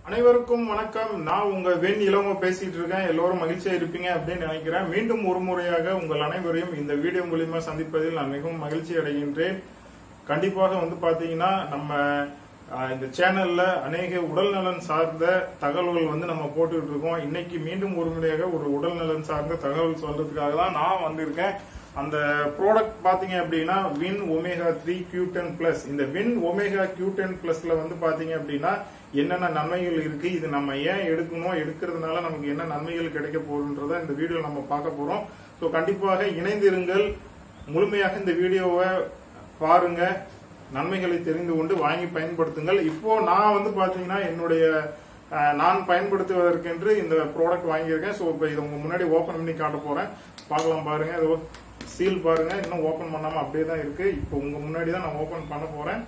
அனைவருக்கும் வணக்கம் நான் உங்க வெண் இளம பேசிட்டு இருக்கேன் எல்லோரும் மகிழ்ச்சியா இருப்பீங்க அப்படின்னு நினைக்கிறேன் மீண்டும் ஒரு முறையாக உங்கள் அனைவரையும் இந்த வீடியோ மூலியமா சந்திப்பதில் நான் மிகவும் மகிழ்ச்சி அடைகின்றேன் கண்டிப்பாக வந்து பாத்தீங்கன்னா நம்ம ஆஹ், இந்த சேனல்ல அநேக உடல்நலன் சார்ந்த தகவல்கள் வந்து நம்ம போட்டுக்கிட்டு இருக்கோம் இன்னைக்கு மீண்டும் ஒரு முறையாக ஒரு உடல்நலன் சார்ந்த தகவல் சொல்றதுக்காக தான் நான் வந்திருக்கேன் அந்த ப்ராடக்ட் பாத்தீங்க அப்படின்னா Win Omega three Q ten plus இந்த வின் ஒமேகா கியூ டென் பிளஸ்ல வந்து பாத்தீங்க அப்படின்னா என்னென்ன நன்மைகள் இருக்கு இது நம்ம ஏன் எடுக்கணும் எடுக்கிறதுனால நமக்கு என்ன நன்மைகள் கிடைக்க போகுதுன்றத இந்த வீடியோ நம்ம பார்க்க போறோம் ஸோ கண்டிப்பாக இணைந்திருங்கள் முழுமையாக இந்த வீடியோவை பாருங்க நன்மைகளை தெரிந்து கொண்டு வாங்கி பயன்படுத்துங்கள் இப்போ நான் வந்து பாத்தீங்கன்னா என்னுடைய அஹ், நான் பயன்படுத்துவதற்கென்று இந்த ப்ராடக்ட் வாங்கியிருக்கேன் ஸோ இப்போ இதை உங்க முன்னாடி ஓபன் பண்ணி காட்ட போறேன் பார்க்கலாம் பாருங்க இது சீல் பாருங்க இன்னும் ஓபன் பண்ணாம அப்படியே தான் இருக்கு இப்போ உங்க முன்னாடி தான் நான் ஓபன் பண்ண போறேன்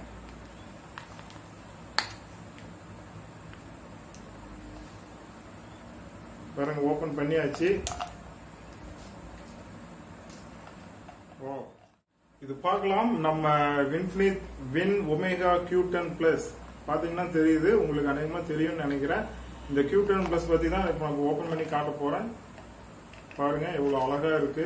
பாருங்க ஓபன் பண்ணியாச்சு ஓ இது பார்க்கலாம் நம்ம வின்ஃபினித் Win Omega Q ten plus பாத்தீங்கன்னா தெரியுது உங்களுக்கு அநேகமா தெரியும்னு நினைக்கிறேன் இந்த கியூ டென் பிளஸ் பத்தி தான் இப்போ நான் ஓபன் பண்ணி காட்ட போறேன் பாருங்க எவ்வளவு அழகா இருக்கு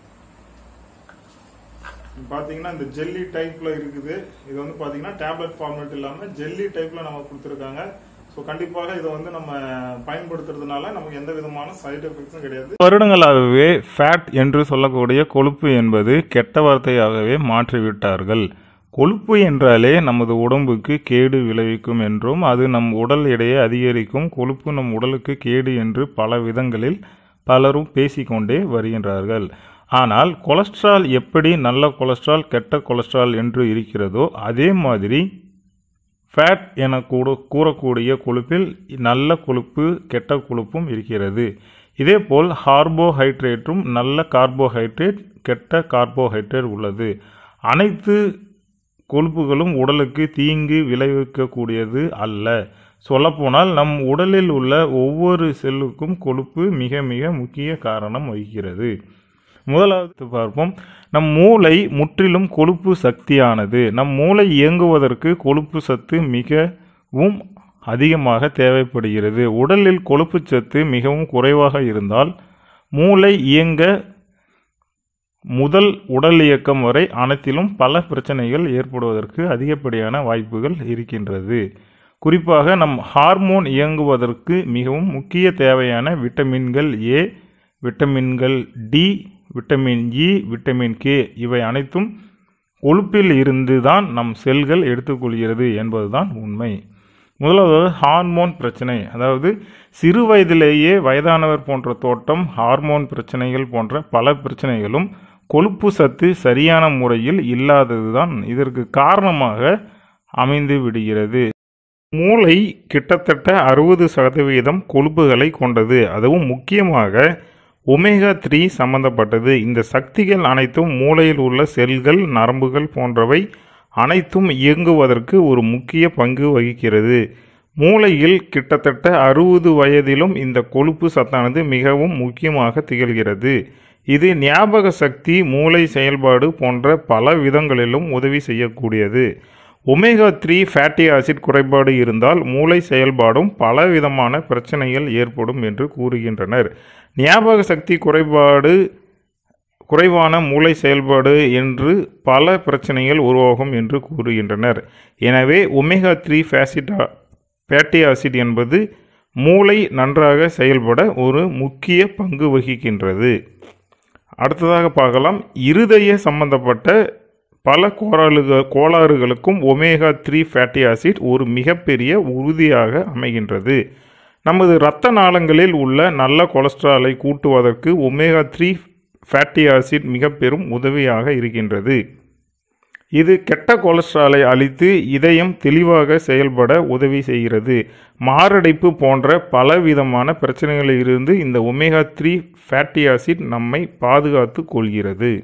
இது பாத்தீங்கன்னா இந்த ஜெல்லி டைப்ல இருக்குது இது வந்து பாத்தீங்கன்னா டேப்லெட் ஃபார்மேட் இல்லாம ஜெல்லி டைப்ல நம்ம கொடுத்துருக்காங்க ஸோ கண்டிப்பாக இதை வந்து நம்ம பயன்படுத்துறதுனால நமக்கு எந்த விதமான சைடு எஃபெக்ட்ஸும் கிடையாது வருடங்களாகவே ஃபேட் என்று சொல்லக்கூடிய கொழுப்பு என்பது கெட்ட வார்த்தையாகவே மாற்றிவிட்டார்கள் கொழுப்பு என்றாலே நமது உடம்புக்கு கேடு விளைவிக்கும் என்றும் அது நம் உடல் எடையை அதிகரிக்கும் கொழுப்பு நம் உடலுக்கு கேடு என்று பல விதங்களில் பலரும் பேசிக்கொண்டே வருகின்றார்கள் ஆனால் கொலஸ்ட்ரால் எப்படி நல்ல கொலஸ்ட்ரால் கெட்ட கொலஸ்ட்ரால் என்று இருக்கிறதோ அதே மாதிரி ஃபேட் என கூட கூறக்கூடிய கொழுப்பில் நல்ல கொழுப்பு கெட்ட கொழுப்பும் இருக்கிறது இதேபோல் கார்போஹைட்ரேட்டும் நல்ல கார்போஹைட்ரேட் கெட்ட கார்போஹைட்ரேட் உள்ளது அனைத்து கொழுப்புகளும் உடலுக்கு தீங்கு விளைவிக்கக்கூடியது அல்ல சொல்லப்போனால் நம் உடலில் உள்ள ஒவ்வொரு செல்லுக்கும் கொழுப்பு மிக மிக முக்கிய காரணம் வகிக்கிறது முதலாவது பார்ப்போம் நம் மூளை முற்றிலும் கொழுப்பு சக்தியானது நம் மூளை இயங்குவதற்கு கொழுப்பு சத்து மிகவும் அதிகமாக தேவைப்படுகிறது உடலில் கொழுப்பு சத்து மிகவும் குறைவாக இருந்தால் மூளை இயங்க முதல் உடல் இயக்கம் வரை அனைத்திலும் பல பிரச்சனைகள் ஏற்படுவதற்கு அதிகப்படியான வாய்ப்புகள் இருக்கின்றது குறிப்பாக நம் ஹார்மோன் இயங்குவதற்கு மிகவும் முக்கிய தேவையான விட்டமின்கள் ஏ விட்டமின்கள் D vitamin E vitamin K இவை அனைத்தும் கொழுப்பில் இருந்து தான் நம் செல்கள் எடுத்துக்கொள்கிறது என்பதுதான் உண்மை முதலாவது ஹார்மோன் பிரச்சனை அதாவது சிறு வயதிலேயே வயதானவர் போன்ற தோட்டம் ஹார்மோன் பிரச்சனைகள் போன்ற பல பிரச்சனைகளும் கொழுப்பு சத்து சரியான முறையில் இல்லாததுதான் இதற்கு காரணமாக அமைந்து விடுகிறது மூளை கிட்டத்தட்ட அறுபது சதவீதம் கொழுப்புகளை கொண்டது அதுவும் முக்கியமாக ஒமேகா த்ரீ சம்பந்தப்பட்டது இந்த சக்திகள் அனைத்தும் மூளையில் உள்ள செல்கள் நரம்புகள் போன்றவை அனைத்தும் இயங்குவதற்கு ஒரு முக்கிய பங்கு வகிக்கிறது மூளையில் கிட்டத்தட்ட அறுபது வயதிலும் இந்த கொழுப்பு சத்தானது மிகவும் முக்கியமாக திகழ்கிறது இது ஞாபக சக்தி மூளை செயல்பாடு போன்ற பல விதங்களிலும் உதவி செய்யக்கூடியது ஒமேகா த்ரீ ஃபேட்டி ஆசிட் குறைபாடு இருந்தால் மூளை செயல்பாடும் பலவிதமான பிரச்சனைகள் ஏற்படும் என்று கூறுகின்றனர் ஞாபக சக்தி குறைபாடு குறைவான மூளை செயல்பாடு என்று பல பிரச்சனைகள் உருவாகும் என்று கூறுகின்றனர் எனவே ஒமேகா த்ரீ ஃபேசிட் ஃபேட்டி ஆசிட் என்பது மூளை நன்றாக செயல்பட ஒரு முக்கிய பங்கு வகிக்கின்றது அடுத்ததாக பார்க்கலாம் இருதய சம்பந்தப்பட்ட பல கோளாறுகள் கோளாறுகளுக்கும் ஒமேகா த்ரீ ஃபேட்டி ஆசிட் ஒரு மிகப்பெரிய உறுதியாக அமைகின்றது நமது இரத்த நாளங்களில் உள்ள நல்ல கொலஸ்ட்ராலை கூட்டுவதற்கு ஒமேகா த்ரீ ஃபேட்டி ஆசிட் மிக பெரும் உதவியாக இருக்கின்றது இது கெட்ட கொலஸ்ட்ராலை அழித்து இதயம் தெளிவாக செயல்பட உதவி செய்கிறது மாரடைப்பு போன்ற பலவிதமான பிரச்சனைகளிலிருந்து இந்த ஒமேகா த்ரீ ஃபேட்டி ஆசிட் நம்மை பாதுகாத்து கொள்கிறது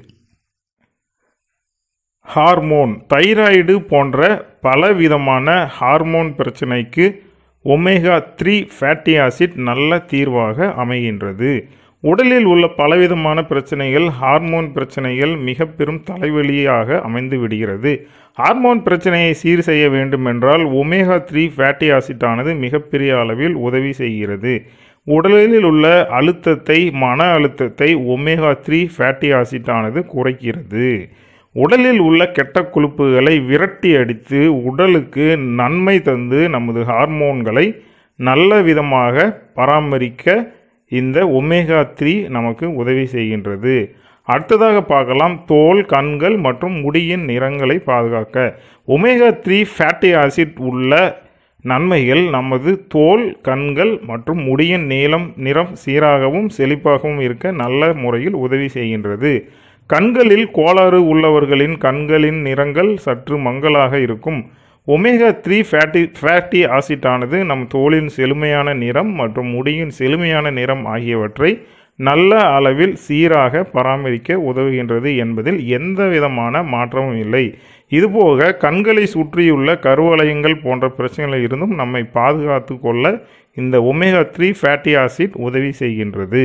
ஹார்மோன் தைராய்டு போன்ற பலவிதமான ஹார்மோன் பிரச்சனைக்கு ஒமேகா த்ரீ ஃபேட்டி ஆசிட் நல்ல தீர்வாக அமைகின்றது உடலில் உள்ள பலவிதமான பிரச்சனைகள் ஹார்மோன் பிரச்சனைகள் மிக பெரும் தலைவலியாக அமைந்து விடுகிறது ஹார்மோன் பிரச்சனையை சீர் செய்ய வேண்டுமென்றால் ஒமேகா த்ரீ ஃபேட்டி ஆசிட்டானது மிகப்பெரிய அளவில் உதவி செய்கிறது உடலில் உள்ள அழுத்தத்தை மன அழுத்தத்தை ஒமேகா த்ரீ ஃபேட்டி ஆசிட்டானது குறைக்கிறது உடலில் உள்ள கெட்ட கொழுப்புகளை விரட்டி அடித்து உடலுக்கு நன்மை தந்து நமது ஹார்மோன்களை நல்ல விதமாக பராமரிக்க இந்த ஒமேகா த்ரீ நமக்கு உதவி செய்கின்றது அடுத்ததாக பார்க்கலாம் தோல் கண்கள் மற்றும் முடியின் நிறங்களை பாதுகாக்க ஒமேகா த்ரீ ஃபேட்டி ஆசிட் உள்ள நன்மைகள் நமது தோல் கண்கள் மற்றும் முடியின் நீளம் நிறம் சீராகவும் செழிப்பாகவும் இருக்க நல்ல முறையில் உதவி செய்கின்றது கண்களில் கோளாறு உள்ளவர்களின் கண்களின் நிறங்கள் சற்று மங்கலாக இருக்கும் ஒமேகா த்ரீ ஃபேட்டி ஃபேட்டி ஆசிட்டானது நம் தோலின் செழுமையான நிறம் மற்றும் முடியின் செழுமையான நிறம் ஆகியவற்றை நல்ல அளவில் சீராக பராமரிக்க உதவுகின்றது என்பதில் எந்த விதமான மாற்றமும் இல்லை இதுபோக கண்களை சுற்றியுள்ள கருவளையங்கள் போன்ற பிரச்சனைகளில் இருந்தும் நம்மை பாதுகாத்து கொள்ள இந்த ஒமேகா த்ரீ ஃபேட்டி ஆசிட் உதவி செய்கின்றது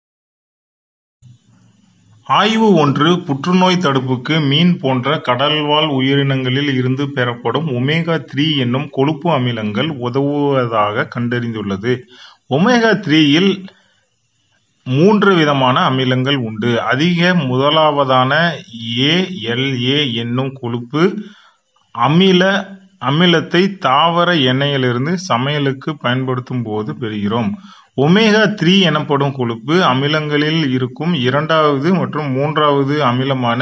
ஆய்வு ஒன்று புற்றுநோய் தடுப்புக்கு மீன் போன்ற கடல்வாழ் உயிரினங்களில் இருந்து பெறப்படும் ஒமேகா த்ரீ என்னும் கொழுப்பு அமிலங்கள் உதவுவதாக கண்டறிந்துள்ளது ஒமேகா த்ரீயில் மூன்று விதமான அமிலங்கள் உண்டு அதிக முதலாவதான ஏஎல்ஏ என்னும் கொழுப்பு அமில அமிலத்தை தாவர எண்ணெயிலிருந்து சமையலுக்கு பயன்படுத்தும் போது பெறுகிறோம் ஒமேகா த்ரீ எனப்படும் கொழுப்பு அமிலங்களில் இருக்கும் இரண்டாவது மற்றும் மூன்றாவது அமிலமான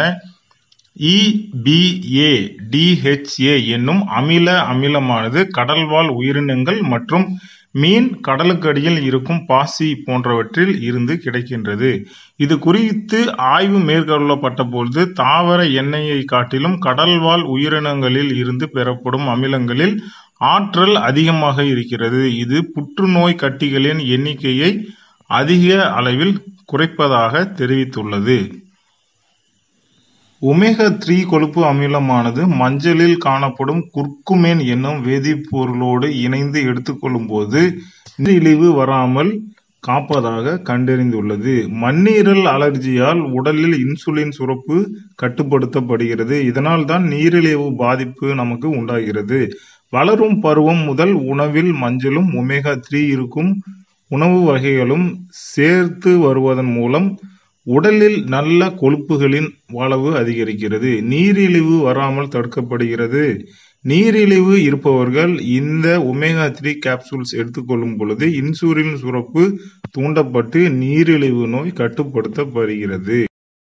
இபிஏ டிஹெச்ஏ என்னும் அமில அமிலமானது கடல்வாழ் உயிரினங்கள் மற்றும் மீன் கடலுக்கடியில் இருக்கும் பாசி போன்றவற்றில் இருந்து கிடைக்கின்றது இது குறித்து ஆய்வு மேற்கொள்ளப்பட்ட பொழுது தாவர எண்ணெயை காட்டிலும் கடல்வாழ் உயிரினங்களில் இருந்து பெறப்படும் அமிலங்களில் ஆற்றல் அதிகமாக இருக்கிறது இது புற்றுநோய் கட்டிகளின் எண்ணிக்கையை அதிக அளவில் குறைப்பதாக தெரிவித்துள்ளது ஒமேகா த்ரீ கொழுப்பு அமிலமானது மஞ்சளில் காணப்படும் குர்குமேன் என்னும் வேதிப்பொருளோடு இணைந்து எடுத்துக்கொள்ளும் போது நீரிழிவு வராமல் காப்பதாக கண்டறிந்துள்ளது மண்ணீரல் அலர்ஜியால் உடலில் இன்சுலின் சுரப்பு கட்டுப்படுத்தப்படுகிறது இதனால் தான் நீரிழிவு பாதிப்பு நமக்கு உண்டாகிறது வளரும் பருவம் முதல் உணவில் மஞ்சளும் ஒமேகா த்ரீ இருக்கும் உணவு வகைகளும் சேர்த்து வருவதன் மூலம் உடலில் நல்ல கொழுப்புகளின் அளவு அதிகரிக்கிறது நீரிழிவு வராமல் தடுக்கப்படுகிறது நீரிழிவு இருப்பவர்கள் இந்த ஒமேகா த்ரீ கேப்சூல்ஸ் எடுத்துக்கொள்ளும் பொழுது இன்சுலின் சுரப்பு தூண்டப்பட்டு நீரிழிவு நோய் கட்டுப்படுத்தப்படுகிறது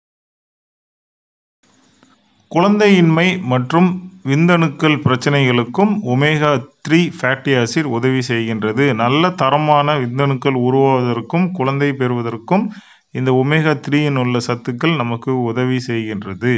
குழந்தையின்மை மற்றும் விந்தணுக்கள் பிரச்சனைகளுக்கும் ஒமேகா த்ரீ ஃபேட்டி ஆசிட் உதவி செய்கின்றது நல்ல தரமான விந்தணுக்கள் உருவாவதற்கும் குழந்தை பெறுவதற்கும் இந்த ஒமேகா த்ரீயின் உள்ள சத்துக்கள் நமக்கு உதவி செய்கின்றது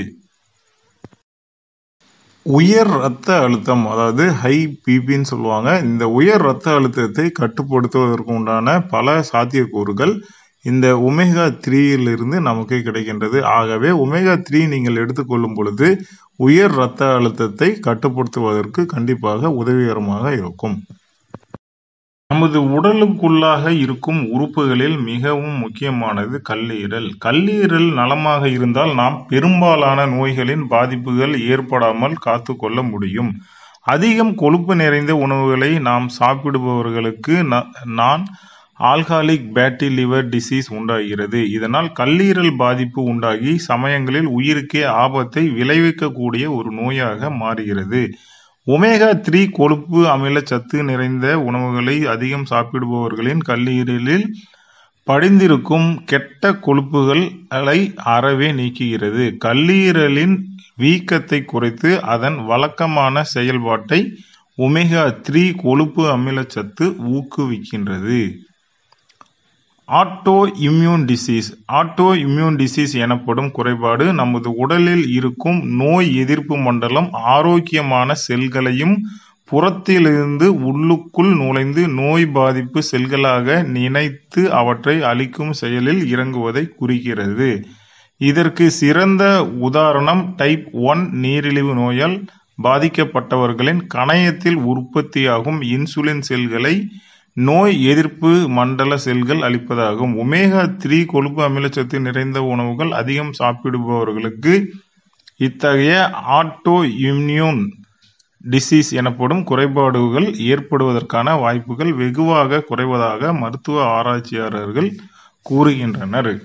உயர் இரத்த அழுத்தம் அதாவது ஹை பிபின்னு சொல்லுவாங்க இந்த உயர் இரத்த அழுத்தத்தை கட்டுப்படுத்துவதற்கு உண்டான பல சாத்தியக்கூறுகள் இந்த ஒமேகா த்ரீயிலிருந்து நமக்கு கிடைக்கின்றது ஆகவே ஒமேகா த்ரீ நீங்கள் எடுத்துக்கொள்ளும் பொழுது உயர் இரத்த அழுத்தத்தை கட்டுப்படுத்துவதற்கு கண்டிப்பாக உதவிகரமாக இருக்கும் நமது உடலுக்குள்ளாக இருக்கும் உறுப்புகளில் மிகவும் முக்கியமானது கல்லீரல் கல்லீரல் நலமாக இருந்தால் நாம் பெரும்பாலான நோய்களின் பாதிப்புகள் ஏற்படாமல் காத்து கொள்ள முடியும் அதிகம் கொழுப்பு நிறைந்த உணவுகளை நாம் சாப்பிடுபவர்களுக்கு நான் ஆல்காலிக் பேட்டி லிவர் டிசீஸ் உண்டாகிறது இதனால் கல்லீரல் பாதிப்பு உண்டாகி சமயங்களில் உயிருக்கே ஆபத்தை விளைவிக்கக்கூடிய ஒரு நோயாக மாறுகிறது ஒமேகா த்ரீ கொழுப்பு அமில சத்து நிறைந்த உணவுகளை அதிகம் சாப்பிடுபவர்களின் கல்லீரலில் படிந்திருக்கும் கெட்ட கொழுப்புகளை அறவே நீக்குகிறது கல்லீரலின் வீக்கத்தை குறைத்து அதன் வழக்கமான செயல்பாட்டை ஒமேகா த்ரீ கொழுப்பு அமிலச்சத்து ஊக்குவிக்கின்றது autoimmune disease autoimmune disease எனப்படும் குறைபாடு நமது உடலில் இருக்கும் நோய் எதிர்ப்பு மண்டலம் ஆரோக்கியமான செல்களையும் புறத்திலிருந்து உள்ளுக்குள் நுழைந்து நோய் பாதிப்பு செல்களாக நினைத்து அவற்றை அழிக்கும் செயலில் இறங்குவதை குறிக்கிறது இதற்கு சிறந்த உதாரணம் டைப் ஒன் நீரிழிவு நோயால் பாதிக்கப்பட்டவர்களின் கணையத்தில் உற்பத்தியாகும் இன்சுலின் செல்களை நோய் எதிர்ப்பு மண்டல செல்கள் அளிப்பதாகும் ஒமேகா த்ரீ கொழுப்பு அமிலச்சத்து நிறைந்த உணவுகள் அதிகம் சாப்பிடுபவர்களுக்கு இத்தகைய ஆட்டோ இம்யூன் டிசீஸ் எனப்படும் குறைபாடுகள் ஏற்படுவதற்கான வாய்ப்புகள் வெகுவாக குறைவதாக மருத்துவ ஆராய்ச்சியாளர்கள் கூறுகின்றனர்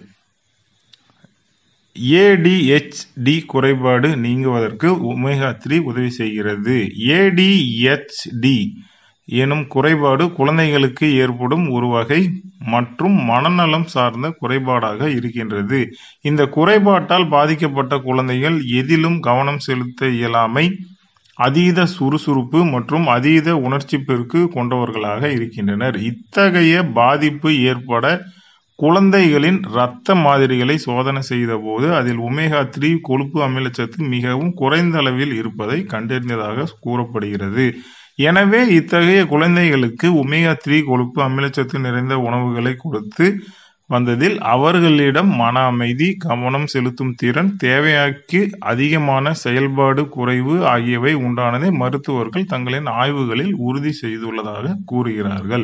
ஏடிஹெச்டி குறைபாடு நீங்குவதற்கு ஒமேகா த்ரீ உதவி செய்கிறது ஏடிஹெச்டி எனும் குறைபாடு குழந்தைகளுக்கு ஏற்படும் ஒரு வகை மற்றும் மனநலம் சார்ந்த குறைபாடாக இருக்கின்றது இந்த குறைபாட்டால் பாதிக்கப்பட்ட குழந்தைகள் எதிலும் கவனம் செலுத்த இயலாமை அதீத சுறுசுறுப்பு மற்றும் அதீத உணர்ச்சி பெருக்கு கொண்டவர்களாக இருக்கின்றனர் இத்தகைய பாதிப்பு ஏற்பட குழந்தைகளின் இரத்த மாதிரிகளை சோதனை செய்தபோது அதில் ஒமேகா த்ரீ கொழுப்பு அமிலச்சத்து மிகவும் குறைந்த அளவில் இருப்பதை கண்டறிந்ததாக கூறப்படுகிறது எனவே இத்தகைய குழந்தைகளுக்கு ஒமேகா த்ரீ கொழுப்பு அமிலச்சத்து நிறைந்த உணவுகளை கொடுத்து வந்ததில் அவர்களிடம் மன அமைதி கவனம் செலுத்தும் திறன் தேவையாக்கு அதிகமான செயல்பாடு குறைவு ஆகியவை உண்டானதை மருத்துவர்கள் தங்களின் ஆய்வுகளில் உறுதி செய்துள்ளதாக கூறுகிறார்கள்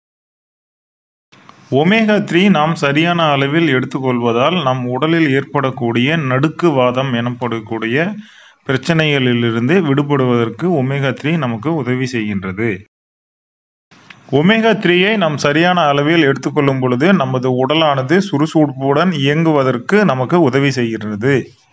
ஒமேகா த்ரீ நாம் சரியான அளவில் எடுத்துக்கொள்வதால் நம் உடலில் ஏற்படக்கூடிய நடுக்குவாதம் எனப்படக்கூடிய பிரச்சனைகளிலிருந்து விடுபடுவதற்கு ஒமேகா த்ரீ நமக்கு உதவி செய்கின்றது ஒமேகா த்ரீயை நாம் சரியான அளவில் எடுத்துக்கொள்ளும் பொழுது நமது உடலானது சுறுசுறுப்புடன் இயங்குவதற்கு நமக்கு உதவி செய்கிறது